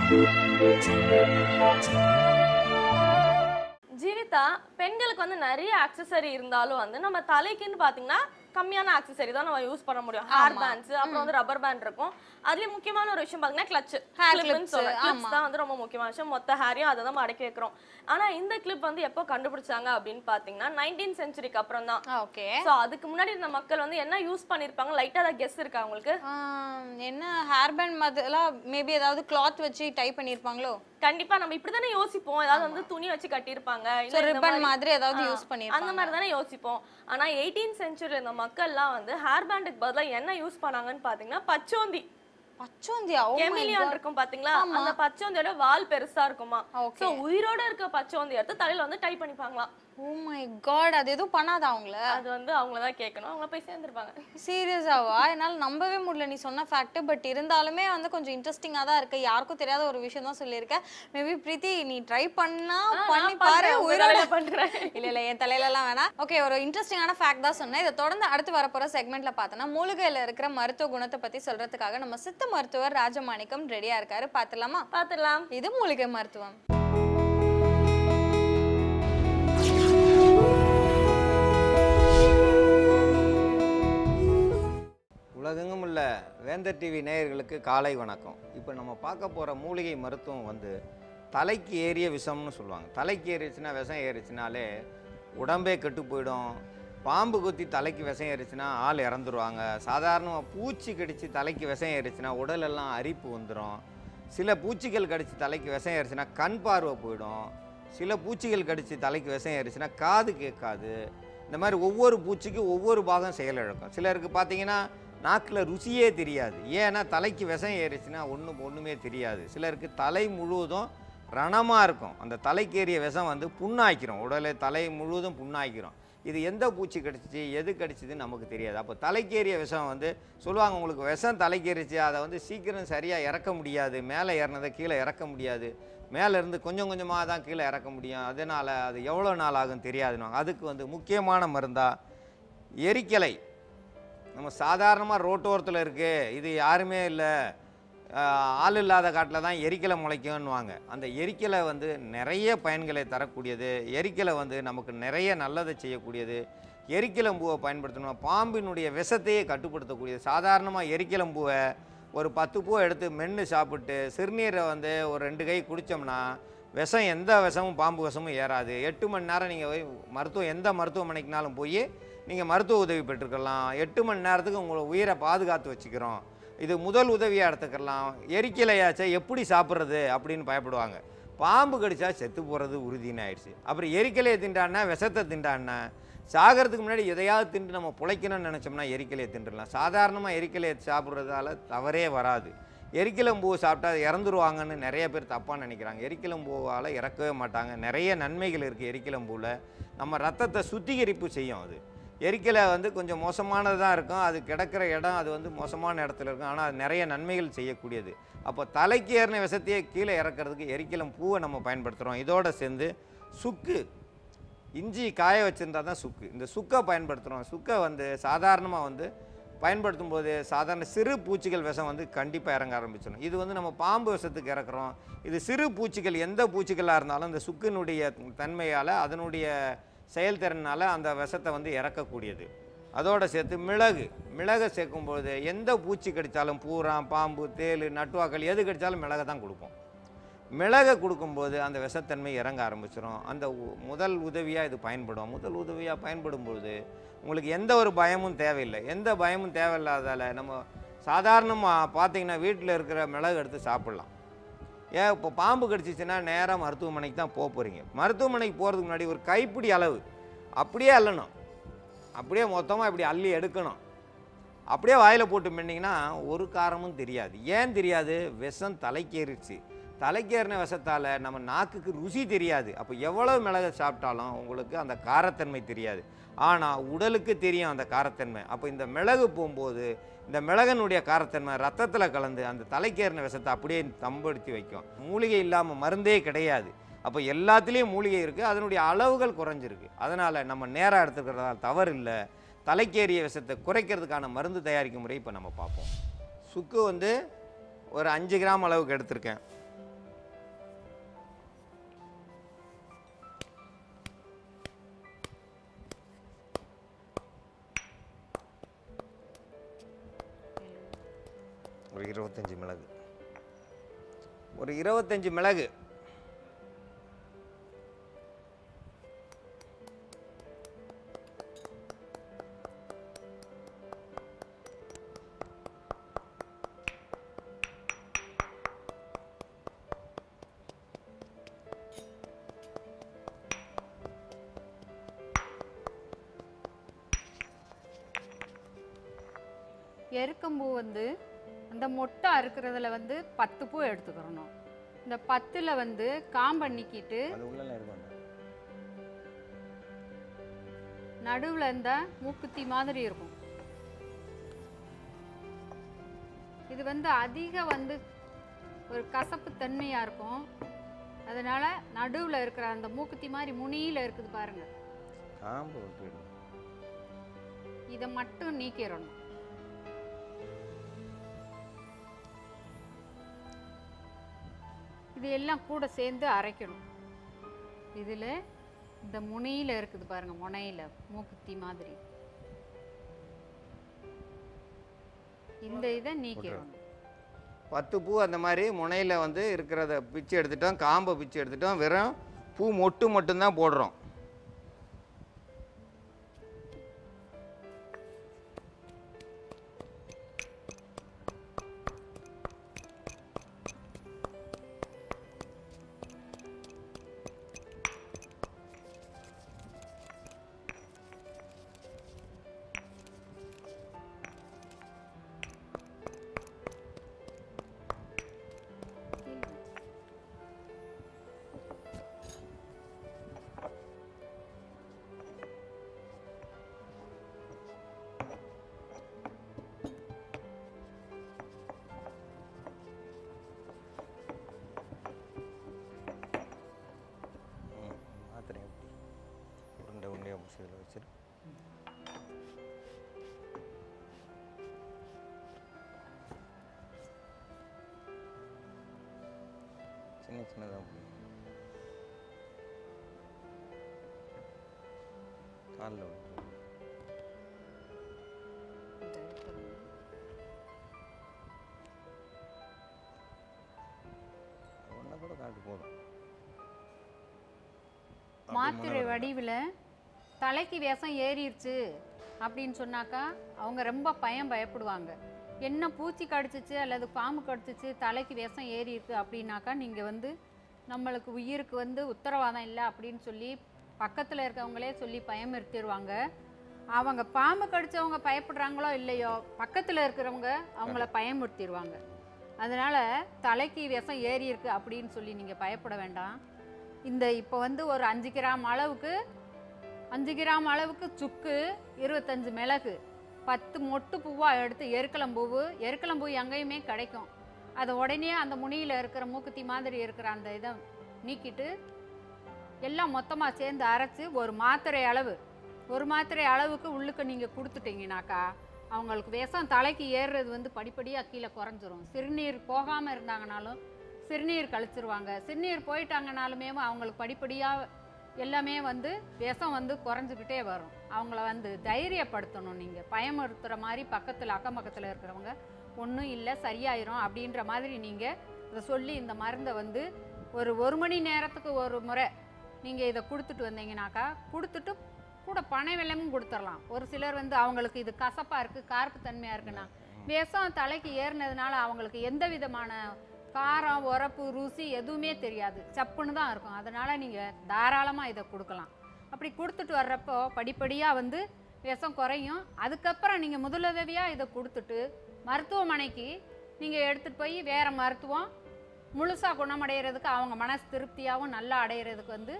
ஜீவிதா பெண்களுக்கு வந்து நிறைய அக்சசரி இருந்தாலும் வந்து நம்ம தலைக்குன்னு பாத்தீங்கன்னா கம்மியான அக்சசரி தான் நம்ம யூஸ் பண்ண முடியும் ஹேர் பேண்ட்ஸ் அப்புறம் வந்து ரப்பர் பேண்ட் இருக்கும் அதுலயும் முக்கியமான ஒரு விஷயம் பாத்தீங்கன்னா கிளட்ச் Hair கிளிப்னு clips, சொல்லலாம் ஆமா. கிளிப்ஸ் தான் வந்து ரொம்ப முக்கியமான விஷயம் மொத்த ஹேரையும் அதை தான் மடக்கி வைக்கிறோம் ஆனா இந்த கிளிப் வந்து எப்போ கண்டுபிடிச்சாங்க அப்படின்னு பாத்தீங்கன்னா நைன்டீன் சென்ச்சுரிக்கு அப்புறம் தான் ஓகே சோ அதுக்கு முன்னாடி இருந்த மக்கள் வந்து என்ன யூஸ் பண்ணிருப்பாங்க லைட்டா அதை கெஸ் இருக்கா உங்களுக்கு என்ன ஹேர் பேண்ட் மாதிரிலாம் மேபி ஏதாவது கிளாத் வச்சு டை பண்ணியிருப்பாங்களோ கண்டிப்பா நம்ம இப்படிதானே யோசிப்போம் ஏதாவது வந்து துணி வச்சு கட்டியிருப்பாங்க இல்ல ஸோ இந்த ரிப்பன் மாதிரி- மாதிரி ஏதாவது ஆ, யூஸ் பண்ணியிருப்பாங்க அந்த மாதிரி தானே யோசிப்போம் ஆனா எயிட்டீன் சென்ச்சுரியில் இந்த மக்கள்லாம் வந்து ஹேர் பேண்டுக்கு பதிலா என்ன யூஸ் பண்ணாங்கன்னு பாத்தீங்கன்னா பச்சோந்தி பச்சோந்தியா ஓ கெமிலியான் இருக்கும் பாத்தீங்களா அந்த பச்சோந்தியோட வால் பெருசா இருக்குமா Okay. சோ உயிரோட இருக்க பச்சோந்தி எடுத்து தலையில வந்து டை பண்ணிப்பாங்களாம் ஓ மை காட் அது எதுவும் பண்ணாதா அவங்கள அது வந்து அவங்கள தான் கேட்கணும் அவங்க போய் சேர்ந்துருப்பாங்க சீரியஸாவா என்னால் நம்பவே முடியல நீ சொன்ன ஃபேக்ட் பட் இருந்தாலுமே வந்து கொஞ்சம் இன்ட்ரெஸ்டிங்காக தான் இருக்கு யாருக்கும் தெரியாத ஒரு விஷயம் தான் சொல்லியிருக்கேன் மேபி பிரீத்தி நீ ட்ரை பண்ணா பண்ணி பாரு உயிரோட பண்றேன் இல்ல இல்ல என் தலையிலலாம் வேணாம் ஓகே ஒரு இன்ட்ரெஸ்டிங்கான ஃபேக்ட் தான் சொன்னேன் இதை தொடர்ந்து அடுத்து வரப்போற செக்மெண்ட்ல பார்த்தோன்னா மூலிகையில இருக்கிற மருத்துவ குணத்தை பத்தி சொல்றதுக்காக நம்ம சித்த மருத்துவர் ராஜமாணிக்கம் ரெடியா இருக்காரு பார்த்துலாமா பாத்துடலாம் இது மூலிகை மருத்துவம் உலகெங்கும் உள்ள வேந்தர் டிவி நேயர்களுக்கு காலை வணக்கம் இப்போ நம்ம பார்க்க போகிற மூலிகை மருத்துவம் வந்து தலைக்கு ஏறிய விஷம்னு சொல்லுவாங்க தலைக்கு ஏறிச்சுன்னா விஷம் ஏறிச்சுனாலே உடம்பே கெட்டு போயிடும் பாம்பு குத்தி தலைக்கு விஷம் ஏறிச்சுன்னா ஆள் இறந்துருவாங்க சாதாரணமாக பூச்சி கடிச்சு தலைக்கு விஷம் ஏறிச்சுன்னா உடலெல்லாம் அரிப்பு வந்துடும் சில பூச்சிகள் கடிச்சு தலைக்கு விஷம் ஏறிச்சுன்னா கண் பார்வை போயிடும் சில பூச்சிகள் கடிச்சு தலைக்கு விஷம் ஏறிச்சுன்னா காது கேட்காது இந்த மாதிரி ஒவ்வொரு பூச்சிக்கும் ஒவ்வொரு பாகம் செயலிழக்கும் சிலருக்கு பார்த்தீங்கன்னா நாக்கில் ருசியே தெரியாது ஏன்னா தலைக்கு விஷம் ஏறிச்சுன்னா ஒன்றும் ஒன்றுமே தெரியாது சிலருக்கு தலை முழுவதும் ரணமாக இருக்கும் அந்த தலைக்கேறிய விஷம் வந்து புண்ணாக்கிரும் உடலை தலை முழுவதும் புண்ணாக்கிரும் இது எந்த பூச்சி கடிச்சிச்சு எது கடிச்சதுன்னு நமக்கு தெரியாது அப்போ தலைக்கேறிய விஷம் வந்து சொல்லுவாங்க உங்களுக்கு விஷம் தலைக்கேறிச்சு அதை வந்து சீக்கிரம் சரியாக இறக்க முடியாது மேலே ஏறினதை கீழே இறக்க முடியாது மேலே இருந்து கொஞ்சம் கொஞ்சமாக தான் கீழே இறக்க முடியும் அதனால் அது எவ்வளோ நாள் ஆகும் தெரியாதுன்னு அதுக்கு வந்து முக்கியமான மருந்தா எரிக்கலை நம்ம சாதாரணமாக ரோட்டோரத்தில் இருக்குது இது யாருமே இல்லை ஆள் இல்லாத காட்டில் தான் எரிக்கலை முளைக்கும்னுவாங்க அந்த எரிக்கலை வந்து நிறைய பயன்களை தரக்கூடியது எரிக்கலை வந்து நமக்கு நிறைய நல்லதை செய்யக்கூடியது எரிக்கலம்பூவை பயன்படுத்தணும் பாம்பினுடைய விஷத்தையே கட்டுப்படுத்தக்கூடியது சாதாரணமாக எரிக்கலம்பூவை ஒரு பத்து பூவை எடுத்து மென்று சாப்பிட்டு சிறுநீரை வந்து ஒரு ரெண்டு கை குடித்தோம்னா விஷம் எந்த விஷமும் பாம்பு விஷமும் ஏறாது எட்டு மணி நேரம் நீங்கள் போய் மருத்துவம் எந்த மருத்துவமனைக்குனாலும் போய் நீங்கள் மருத்துவ உதவி பெற்றுக்கலாம் எட்டு மணி நேரத்துக்கு உங்களை உயிரை பாதுகாத்து வச்சுக்கிறோம் இது முதல் உதவியாக எடுத்துக்கலாம் எரிக்கலையாச்சா எப்படி சாப்பிட்றது அப்படின்னு பயப்படுவாங்க பாம்பு கடிச்சா செத்து போகிறது உறுதின்னு ஆயிடுச்சு அப்புறம் எரிக்கலையை திண்டான்னா விஷத்தை திண்டான்னா சாகிறதுக்கு முன்னாடி எதையாவது தின்று நம்ம பிழைக்கணும்னு நினச்சோம்னா எரிக்கலையை தின்றுடலாம் சாதாரணமாக எரிக்கலையை சாப்பிட்றதால தவறே வராது எரிக்கலம்பூவை சாப்பிட்டா அது இறந்துருவாங்கன்னு நிறைய பேர் தப்பாக நினைக்கிறாங்க எரிக்கலம்பூவால் இறக்கவே மாட்டாங்க நிறைய நன்மைகள் இருக்குது எரிக்கலம்பூவில் நம்ம ரத்தத்தை சுத்திகரிப்பு செய்யும் அது எரிக்கலை வந்து கொஞ்சம் மோசமானது தான் இருக்கும் அது கிடக்கிற இடம் அது வந்து மோசமான இடத்துல இருக்கும் ஆனால் அது நிறைய நன்மைகள் செய்யக்கூடியது அப்போ தலைக்கு ஏறின விஷத்தையே கீழே இறக்கிறதுக்கு எரிக்கலம் பூவை நம்ம பயன்படுத்துகிறோம் இதோட சேர்ந்து சுக்கு இஞ்சி காய வச்சுருந்தா தான் சுக்கு இந்த சுக்கை பயன்படுத்துகிறோம் சுக்கை வந்து சாதாரணமாக வந்து பயன்படுத்தும் போது சாதாரண சிறு பூச்சிகள் விஷம் வந்து கண்டிப்பாக இறங்க ஆரம்பிச்சிடும் இது வந்து நம்ம பாம்பு விஷத்துக்கு இறக்குறோம் இது சிறு பூச்சிகள் எந்த பூச்சிகளாக இருந்தாலும் இந்த சுக்கினுடைய தன்மையால் அதனுடைய செயல்திறனால் அந்த விஷத்தை வந்து இறக்கக்கூடியது அதோட சேர்த்து மிளகு மிளகை சேர்க்கும்போது எந்த பூச்சி கடித்தாலும் பூரான் பாம்பு தேள் நட்டுவாக்கள் எது கடித்தாலும் மிளகை தான் கொடுப்போம் மிளகை கொடுக்கும்போது அந்த விஷத்தன்மை இறங்க ஆரம்பிச்சிடும் அந்த உ- முதல் உதவியாக இது பயன்படும் முதல் உதவியாக பயன்படும் பொழுது உங்களுக்கு எந்த ஒரு பயமும் தேவையில்லை எந்த பயமும் தேவையில்லாதால நம்ம சாதாரணமாக பார்த்தீங்கன்னா வீட்டில் இருக்கிற மிளகு எடுத்து சாப்பிட்லாம் ஏன் இப்போ பாம்பு கடிச்சிச்சுன்னா நேராக மருத்துவமனைக்கு தான் போக போகிறீங்க மருத்துவமனைக்கு போகிறதுக்கு முன்னாடி ஒரு கைப்பிடி அளவு அப்படியே அள்ளணும் அப்படியே மொத்தமாக இப்படி அள்ளி எடுக்கணும் அப்படியே வாயில் போட்டு மென்னிங்கன்னா ஒரு காரமும் தெரியாது ஏன் தெரியாது விஷம் தலைக்கேறிச்சு தலைக்கேறின விஷத்தால் நம்ம நாக்குக்கு ருசி தெரியாது அப்போ எவ்வளவு மிளகை சாப்பிட்டாலும் உங்களுக்கு அந்த காரத்தன்மை தெரியாது ஆனால் உடலுக்கு தெரியும் அந்த காரத்தன்மை அப்போ இந்த மிளகு போகும்போது இந்த மிளகனுடைய காரத்தன்மை ரத்தத்தில் கலந்து அந்த தலைக்கேறின விஷத்தை அப்படியே தம்படுத்தி வைக்கும் மூலிகை இல்லாமல் மருந்தே கிடையாது அப்போ எல்லாத்துலேயும் மூலிகை இருக்குது அதனுடைய அளவுகள் குறைஞ்சிருக்கு அதனால் நம்ம நேராக எடுத்துக்கிறதால தவறு இல்லை தலைக்கேறிய விஷத்தை குறைக்கிறதுக்கான மருந்து தயாரிக்கும் முறை இப்போ நம்ம பார்ப்போம் சுக்கு வந்து ஒரு அஞ்சு கிராம் அளவுக்கு எடுத்திருக்கேன் இருபத்தஞ்சி மிளகு ஒரு இருபத்தஞ்சி மிளகு எருக்கம்பூ வந்து அந்த மொட்டை அறுக்கிறதுல வந்து பத்து பூ எடுத்துக்கிறணும் இந்த பத்தில் வந்து காம்பை நீக்கிட்டு அது உள்ளெல்லாம் இருக்கும் நடுவில் இந்த மூக்குத்தி மாதிரி இருக்கும் இது வந்து அதிக வந்து ஒரு கசப்பு தன்மையாக இருக்கும் அதனால நடுவில் இருக்கிற அந்த மூக்குத்தி மாதிரி முனியில் இருக்குது பாருங்க காம்பு விட்டுடும் இதை மட்டும் நீக்கிடணும் இது எல்லாம் கூட சேர்ந்து அரைக்கணும் இதில் இந்த முனையில் இருக்குது பாருங்க முனையில் மூக்குத்தி மாதிரி இந்த இதை நீக்கிடணும் பத்து பூ அந்த மாதிரி முனையில் வந்து இருக்கிறத பிச்சு எடுத்துட்டோம் காம்பை பிச்சு எடுத்துட்டோம் வெறும் பூ மொட்டு மட்டும்தான் போடுறோம் மாத்திரை உருண்டை உருண்டையாக பிடிச்சி இதில் வச்சிரு சின்ன சின்னதாக காலில் விட்டு இந்த இருக்கிறது. ஒன்றை கூட காட்டு போதும் மாத்திரை வடிவில் தலைக்கு விஷம் ஏறிடுச்சு அப்படின்னு சொன்னாக்கா அவங்க ரொம்ப பயம் பயப்படுவாங்க என்ன பூச்சி கடிச்சிச்சு அல்லது பாம்பு கடிச்சிச்சு தலைக்கு விஷம் ஏறி இருக்கு அப்படின்னாக்கா நீங்கள் வந்து நம்மளுக்கு உயிருக்கு வந்து உத்தரவாதம் இல்லை அப்படின்னு சொல்லி பக்கத்தில் இருக்கவங்களே சொல்லி பயமுறுத்திடுவாங்க அவங்க பாம்பு கடிச்சவங்க பயப்படுறாங்களோ இல்லையோ பக்கத்தில் இருக்கிறவங்க அவங்கள பயமுறுத்திடுவாங்க அதனால தலைக்கு விஷம் ஏறி இருக்கு அப்படின்னு சொல்லி நீங்கள் பயப்பட வேண்டாம் இந்த இப்போ வந்து ஒரு அஞ்சு கிராம் அளவுக்கு அஞ்சு கிராம் அளவுக்கு சுக்கு இருபத்தஞ்சு மிளகு பத்து மொட்டு பூவாக எடுத்து எருக்கலம்பூவு எருக்கலம்பூ எங்கேயுமே கிடைக்கும் அதை உடனே அந்த முனியில் இருக்கிற மூக்குத்தி மாதிரி இருக்கிற அந்த இதை நீக்கிட்டு எல்லாம் மொத்தமாக சேர்ந்து அரைச்சி ஒரு மாத்திரை அளவு ஒரு மாத்திரை அளவுக்கு உள்ளுக்கு நீங்கள் கொடுத்துட்டீங்கனாக்கா அவங்களுக்கு விஷம் தலைக்கு ஏறுறது வந்து படிப்படியாக கீழே குறைஞ்சிரும் சிறுநீர் போகாமல் இருந்தாங்கனாலும் சிறுநீர் கழிச்சிருவாங்க சிறுநீர் போயிட்டாங்கனாலுமே அவங்களுக்கு படிப்படியாக எல்லாமே வந்து விஷம் வந்து குறைஞ்சிக்கிட்டே வரும் அவங்கள வந்து தைரியப்படுத்தணும் நீங்கள் பயமுறுத்துகிற மாதிரி பக்கத்தில் அக்கம் பக்கத்தில் இருக்கிறவங்க ஒன்றும் இல்லை சரியாயிரும் அப்படின்ற மாதிரி நீங்கள் இதை சொல்லி இந்த மருந்தை வந்து ஒரு ஒரு மணி நேரத்துக்கு ஒரு முறை நீங்கள் இதை கொடுத்துட்டு வந்தீங்கனாக்கா கொடுத்துட்டு கூட பனை வெள்ளமும் கொடுத்துடலாம் ஒரு சிலர் வந்து அவங்களுக்கு இது கசப்பாக இருக்குது கார்ப்பு தன்மையாக இருக்குன்னா விஷம் தலைக்கு ஏறினதுனால அவங்களுக்கு எந்த விதமான காரம் உரப்பு ருசி எதுவுமே தெரியாது சப்புன்னு தான் இருக்கும் அதனால் நீங்கள் தாராளமாக இதை கொடுக்கலாம் அப்படி கொடுத்துட்டு வர்றப்போ படிப்படியாக வந்து விஷம் குறையும் அதுக்கப்புறம் நீங்கள் முதலுதவியாக இதை கொடுத்துட்டு மருத்துவமனைக்கு நீங்கள் எடுத்துகிட்டு போய் வேறு மருத்துவம் முழுசாக குணமடைகிறதுக்கு அவங்க மனசு திருப்தியாகவும் நல்லா அடையிறதுக்கு வந்து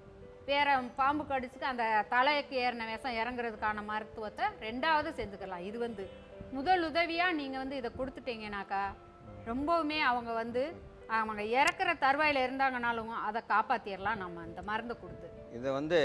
வேற பாம்பு கடிச்சுக்கு அந்த தலைக்கு ஏறின விஷம் இறங்குறதுக்கான மருத்துவத்தை ரெண்டாவது செஞ்சுக்கலாம் இது வந்து முதல் உதவியாக நீங்கள் வந்து இதை கொடுத்துட்டீங்கனாக்கா ரொம்பவுமே அவங்க வந்து அவங்க இறக்குற தருவாயில் இருந்தாங்கனாலும் அதை காப்பாற்றிடலாம் நம்ம அந்த மருந்தை கொடுத்து இதை வந்து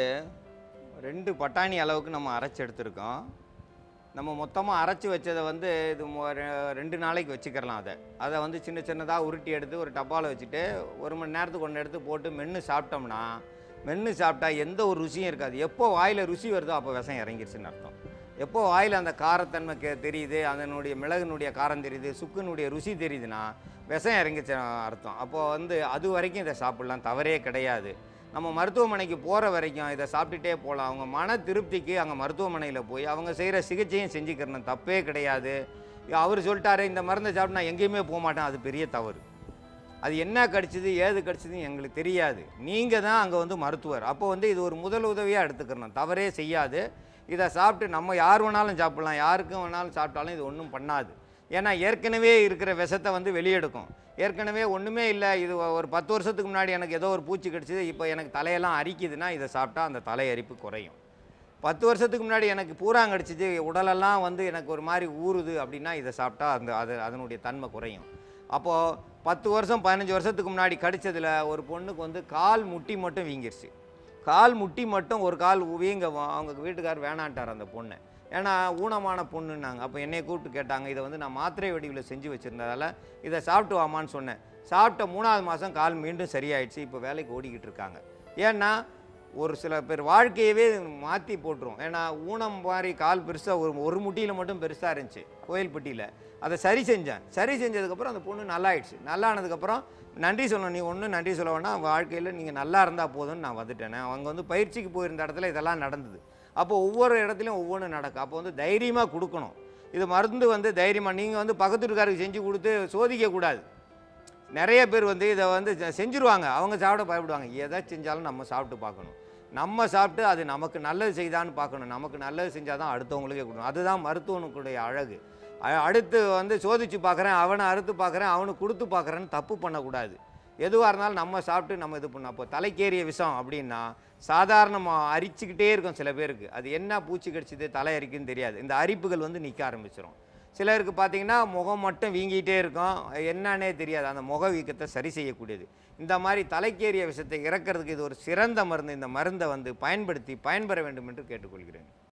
ரெண்டு பட்டாணி அளவுக்கு நம்ம அரைச்சி எடுத்திருக்கோம் நம்ம மொத்தமாக அரைச்சி வச்சதை வந்து இது மொ- ரெ- ரெண்டு நாளைக்கு வச்சுக்கிறலாம் அதை அதை வந்து சின்ன சின்னதாக உருட்டி எடுத்து ஒரு டப்பாவில் வச்சுட்டு ஒரு மணி நேரத்துக்கு ஒன்று எடுத்து போட்டு மென்று சாப்பிட்டோம்னா மென்று சாப்பிட்டா எந்த ஒரு ருசியும் இருக்காது எப்போ வாயில் ருசி வருதோ அப்போ விஷம் இறங்கிருச்சுன்னு அர்த்தம் எப்போ வாயில் அந்த காரத்தன்மை கே தெரியுது அதனுடைய மிளகுனுடைய காரம் தெரியுது சுக்குனுடைய ருசி தெரியுதுன்னா விஷம் இறங்கிச்ச அர்த்தம் அப்போ வந்து அது வரைக்கும் இதை சாப்பிட்லாம் தவறே கிடையாது நம்ம மருத்துவமனைக்கு போகிற வரைக்கும் இதை சாப்பிட்டுட்டே போகலாம் அவங்க மன திருப்திக்கு அங்கே மருத்துவமனையில் போய் அவங்க செய்கிற சிகிச்சையும் செஞ்சுக்கிறணும் தப்பே கிடையாது அவர் சொல்லிட்டாரு இந்த மருந்தை சாப்பிட்டு நான் எங்கேயுமே போக மாட்டேன் அது பெரிய தவறு அது என்ன கடிச்சது ஏது கடிச்சதுன்னு எங்களுக்கு தெரியாது நீங்கள் தான் அங்கே வந்து மருத்துவர் அப்போ வந்து இது ஒரு முதல் உதவியாக எடுத்துக்கிறணும் தவறே செய்யாது இதை சாப்பிட்டு நம்ம யார் வேணாலும் சாப்பிடலாம் யாருக்கும் வேணாலும் சாப்பிட்டாலும் இது ஒன்றும் பண்ணாது ஏன்னா ஏற்கனவே இருக்கிற விஷத்தை வந்து வெளியெடுக்கும் ஏற்கனவே ஒன்றுமே இல்லை இது ஒரு பத்து வருஷத்துக்கு முன்னாடி எனக்கு ஏதோ ஒரு பூச்சி கடிச்சது இப்போ எனக்கு தலையெல்லாம் அரிக்குதுன்னா இதை சாப்பிட்டா அந்த தலை அரிப்பு குறையும் பத்து வருஷத்துக்கு முன்னாடி எனக்கு பூராங்க அடிச்சிச்சு உடலெல்லாம் வந்து எனக்கு ஒரு மாதிரி ஊறுது அப்படின்னா இதை சாப்பிட்டா அந்த அது அதனுடைய தன்மை குறையும் அப்போது பத்து வருஷம் பதினஞ்சு வருஷத்துக்கு முன்னாடி கடிச்சதில் ஒரு பொண்ணுக்கு வந்து கால் முட்டி மட்டும் வீங்கிருச்சு கால் முட்டி மட்டும் ஒரு கால் வீங்க வா- அவங்க வீட்டுக்கார் வேணான்ட்டார் அந்த பொண்ணை ஏன்னா ஊனமான பொண்ணுன்னாங்க அப்போ என்னை கூப்பிட்டு கேட்டாங்க இதை வந்து நான் மாத்திரை வடிவில் செஞ்சு வச்சுருந்ததால இதை சாப்பிட்டு வாமான்னு சொன்னேன் சாப்பிட்ட மூணாவது மாதம் கால் மீண்டும் சரியாயிடுச்சு இப்போ வேலைக்கு ஓடிக்கிட்டு இருக்காங்க ஏன்னா ஒரு சில பேர் வாழ்க்கையவே மாற்றி போட்டுரும் ஏன்னா ஊனம் மாதிரி கால் பெருசாக ஒரு ஒரு முட்டியில் மட்டும் பெருசாக இருந்துச்சு கோயில்பட்டியில் அதை சரி செஞ்சேன் சரி செஞ்சதுக்கப்புறம் அந்த பொண்ணு நல்லா ஆயிடுச்சு நல்லா ஆனதுக்கப்புறம் நன்றி சொல்லணும் நீ ஒன்றும் நன்றி சொல்ல வேணாம் வாழ்க்கையில் நீங்கள் நல்லா இருந்தால் போதும்னு நான் வந்துட்டேன் அவங்க வந்து பயிற்சிக்கு போயிருந்த இடத்துல இதெல்லாம் நடந்தது அப்போ ஒவ்வொரு இடத்துலையும் ஒவ்வொன்று நடக்கும் அப்போ வந்து தைரியமாக கொடுக்கணும் இது மருந்து வந்து தைரியமாக நீங்கள் வந்து பக்கத்து வீட்டுக்காருக்கு செஞ்சு கொடுத்து சோதிக்கக்கூடாது நிறைய பேர் வந்து இதை வந்து செ- செஞ்சுருவாங்க அவங்க சாப்பிட பயப்படுவாங்க எதை செஞ்சாலும் நம்ம சாப்பிட்டு பார்க்கணும் நம்ம சாப்பிட்டு அது நமக்கு நல்லது செய்தான்னு பார்க்கணும் நமக்கு நல்லது செஞ்சால் தான் அடுத்தவங்களுக்கே கொடுக்கணும் அதுதான் மருத்துவனுக்குடைய அழகு அ- அடுத்து வந்து சோதிச்சு பார்க்குறேன் அவனை அறுத்து பார்க்குறேன் அவனுக்கு கொடுத்து பார்க்குறேன்னு தப்பு பண்ணக்கூடாது எதுவாக இருந்தாலும் நம்ம சாப்பிட்டு நம்ம இது பண்ணோம் அப்போ தலைக்கேறிய விஷம் அப்படின்னா சாதாரணமாக அரிச்சுக்கிட்டே இருக்கும் சில பேருக்கு அது என்ன பூச்சி கடிச்சது தலை அரிக்குன்னு தெரியாது இந்த அரிப்புகள் வந்து நிற்க ஆரம்பிச்சிடும் சிலருக்கு பார்த்தீங்கன்னா முகம் மட்டும் வீங்கிட்டே இருக்கும் என்னன்னே தெரியாது அந்த முக வீக்கத்தை சரி செய்யக்கூடியது இந்த மாதிரி தலைக்கேறிய விஷத்தை இறக்கிறதுக்கு இது ஒரு சிறந்த மருந்து இந்த மருந்தை வந்து பயன்படுத்தி பயன்பெற வேண்டும் என்று கேட்டுக்கொள்கிறேன்